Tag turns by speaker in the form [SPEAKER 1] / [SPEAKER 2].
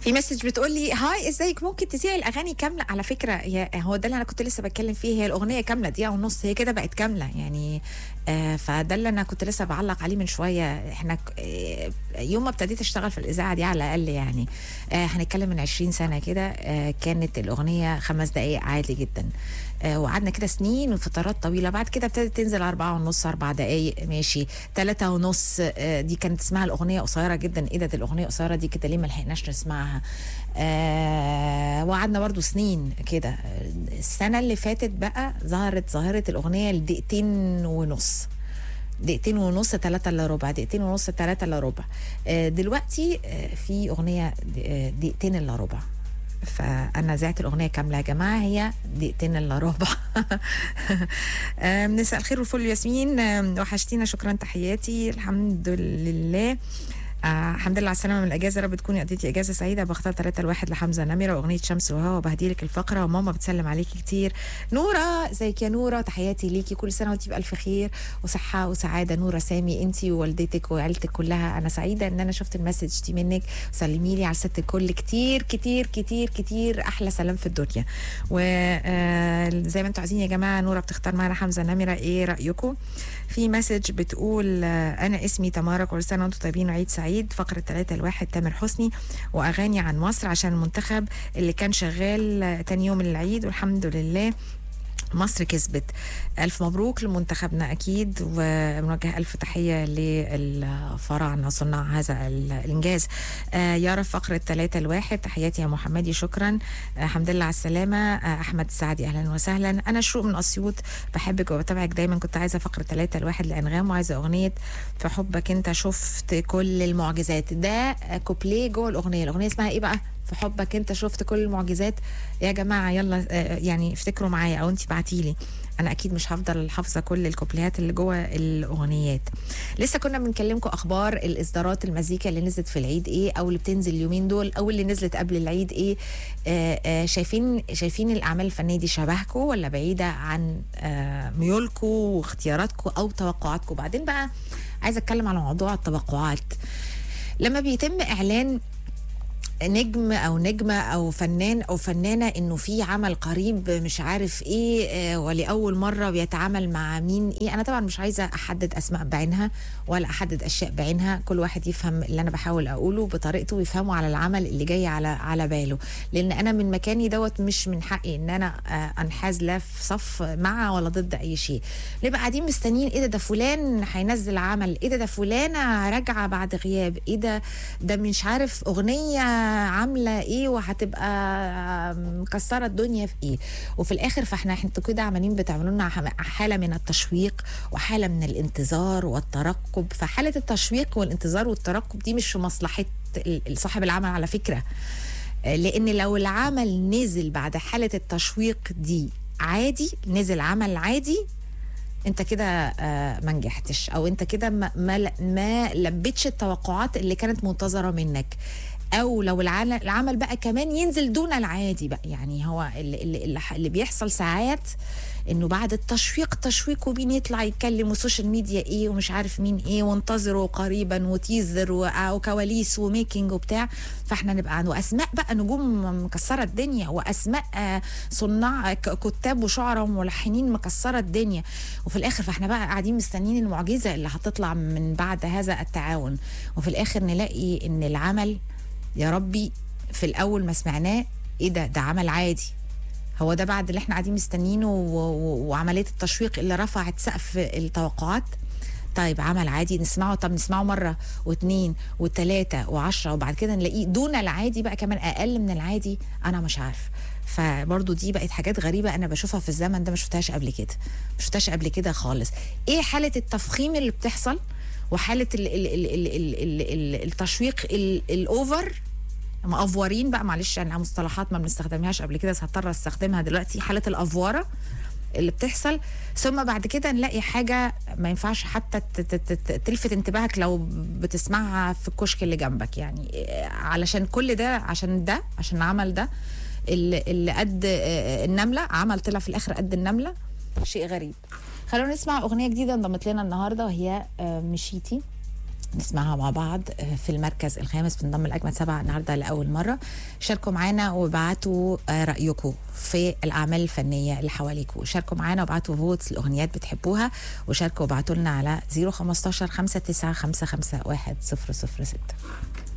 [SPEAKER 1] في مسج بتقول لي هاي ازيك ممكن تذيعي الاغاني كامله على فكره يا هو ده اللي انا كنت لسه بتكلم فيه هي الاغنيه كامله دقيقه ونص هي كده بقت كامله يعني آه فده اللي انا كنت لسه بعلق عليه من شويه احنا ك- آه يوم ما ابتديت اشتغل في الاذاعه دي على الاقل يعني آه هنتكلم من 20 سنه كده آه كانت الاغنيه خمس دقائق عادي جدا آه وقعدنا كده سنين وفترات طويله بعد كده ابتدت تنزل أربعة ونص أربع دقايق ماشي ثلاثة ونص آه دي كانت اسمها الأغنية قصيرة جدا إيه ده دي الأغنية قصيرة دي كده ليه ما لحقناش نسمعها آه وقعدنا برضو سنين كده آه، السنة اللي فاتت بقى ظهرت ظاهرة الأغنية لدقيقتين ونص دقيقتين ونص ثلاثة الا ربع دقيقتين ونص ثلاثة الا ربع آه، دلوقتي آه، في أغنية د- آه، دقيقتين الا ربع فانا زعت الاغنيه كامله يا جماعه هي دقيقتين الا ربع آه، مساء الخير والفل ياسمين آه، وحشتينا شكرا تحياتي الحمد لله آه الحمد لله على السلامه من الاجازه يا رب تكوني قضيتي اجازه سعيده بختار ثلاثة الواحد لحمزه نمره واغنيه شمس وهوا وبهديلك الفقره وماما بتسلم عليكي كتير نوره ازيك يا نوره تحياتي ليكي كل سنه وانتي بالف خير وصحه وسعاده نوره سامي انتي ووالدتك وعيلتك كلها انا سعيده ان انا شفت المسج دي منك سلمي لي على الست الكل كتير كتير كتير كتير احلى سلام في الدنيا وزي ما انتوا عايزين يا جماعه نوره بتختار معانا حمزه نمره ايه رايكم في مسج بتقول آه، انا اسمي تمارا كل سنه وانتم طيبين وعيد سعيد فقره ثلاثة الواحد تامر حسني واغاني عن مصر عشان المنتخب اللي كان شغال آه، تاني يوم العيد والحمد لله مصر كسبت ألف مبروك لمنتخبنا أكيد ونوجه ألف تحية للفراعنة صناع هذا الإنجاز آه يا رب فقرة ثلاثة الواحد تحياتي يا محمدي شكرا آه الحمد لله على السلامة آه أحمد السعدي أهلا وسهلا أنا شروق من أسيوط بحبك وبتابعك دايما كنت عايزة فقرة ثلاثة الواحد لأنغام وعايزة أغنية في حبك أنت شفت كل المعجزات ده آه، كوبليه جوه الأغنية الأغنية اسمها إيه بقى في حبك انت شفت كل المعجزات يا جماعه يلا آه، يعني افتكروا معايا او انت بعتيلي انا اكيد مش هفضل حافظه كل الكوبليهات اللي جوه الاغنيات لسه كنا بنكلمكم اخبار الاصدارات المزيكا اللي نزلت في العيد ايه او اللي بتنزل اليومين دول او اللي نزلت قبل العيد ايه آه آه شايفين شايفين الاعمال الفنيه دي شبهكم ولا بعيده عن آه ميولكم واختياراتكم او توقعاتكم بعدين بقى عايزه اتكلم على موضوع التوقعات لما بيتم اعلان نجم او نجمه او فنان او فنانه انه في عمل قريب مش عارف ايه آه، ولاول مره بيتعامل مع مين ايه انا طبعا مش عايزه احدد اسماء بعينها ولا احدد اشياء بعينها كل واحد يفهم اللي انا بحاول اقوله بطريقته ويفهمه على العمل اللي جاي على على باله لان انا من مكاني دوت مش من حقي ان انا آه، انحاز لا في صف مع ولا ضد اي شيء نبقى قاعدين مستنيين ايه ده ده فلان هينزل عمل ايه ده ده فلانه راجعه بعد غياب ايه ده ده مش عارف اغنيه عامله ايه وهتبقى مكسره الدنيا في ايه وفي الاخر فاحنا انتوا كده عمالين بتعملوا لنا حم- حاله من التشويق وحاله من الانتظار والترقب فحاله التشويق والانتظار والترقب دي مش في مصلحه ال- صاحب العمل على فكره لان لو العمل نزل بعد حاله التشويق دي عادي نزل عمل عادي انت كده آه، ما نجحتش او انت كده ما, ما, ما لبيتش التوقعات اللي كانت منتظره منك او لو العمل, العمل بقى كمان ينزل دون العادي بقى يعني هو اللي, اللي, اللي, اللي بيحصل ساعات انه بعد التشويق تشويق وبين يطلع يتكلم والسوشيال ميديا ايه ومش عارف مين ايه وانتظروا قريبا وتيزر و- وكواليس وميكنج وبتاع فاحنا نبقى عنده اسماء بقى نجوم مكسره الدنيا واسماء آه، صناع ك- كتاب وشعراء وملحنين مكسره الدنيا وفي الاخر فاحنا بقى قاعدين مستنيين المعجزه اللي هتطلع من بعد هذا التعاون وفي الاخر نلاقي ان العمل يا ربي في الاول ما سمعناه ايه ده ده عمل عادي هو ده بعد اللي احنا قاعدين مستنيينه و- و- وعمليه التشويق اللي رفعت سقف التوقعات طيب عمل عادي نسمعه طب نسمعه مرة واثنين وثلاثة وعشرة وبعد كده نلاقيه دون العادي بقى كمان أقل من العادي أنا مش عارف فبرضو دي بقت حاجات غريبة أنا بشوفها في الزمن ده ما شفتهاش قبل كده ما شفتهاش قبل كده خالص إيه حالة التفخيم اللي بتحصل وحالة ال ال ال ال ال ال ال التشويق ال- الأوفر مأفورين بقى معلش يعني مصطلحات ما بنستخدمهاش قبل كده بس هضطر استخدمها دلوقتي حالة الأفوارة اللي بتحصل ثم بعد كده نلاقي حاجة ما ينفعش حتى ت- ت- ت- تلفت انتباهك لو بتسمعها في الكشك اللي جنبك يعني إيه، علشان كل ده عشان ده عشان العمل ده اللي اللي قد آه، النملة عمل طلع في الآخر قد النملة شيء غريب خلونا نسمع أغنية جديدة انضمت لنا النهاردة وهي آه، مشيتي نسمعها مع بعض آه، في المركز الخامس بنضم الأجمل سبعة النهاردة لأول مرة شاركوا معانا وابعتوا آه، رأيكم في الأعمال الفنية اللي حواليكم شاركوا معانا وابعتوا فوتس لأغنيات بتحبوها وشاركوا وابعتوا لنا على 015 59 55 1 006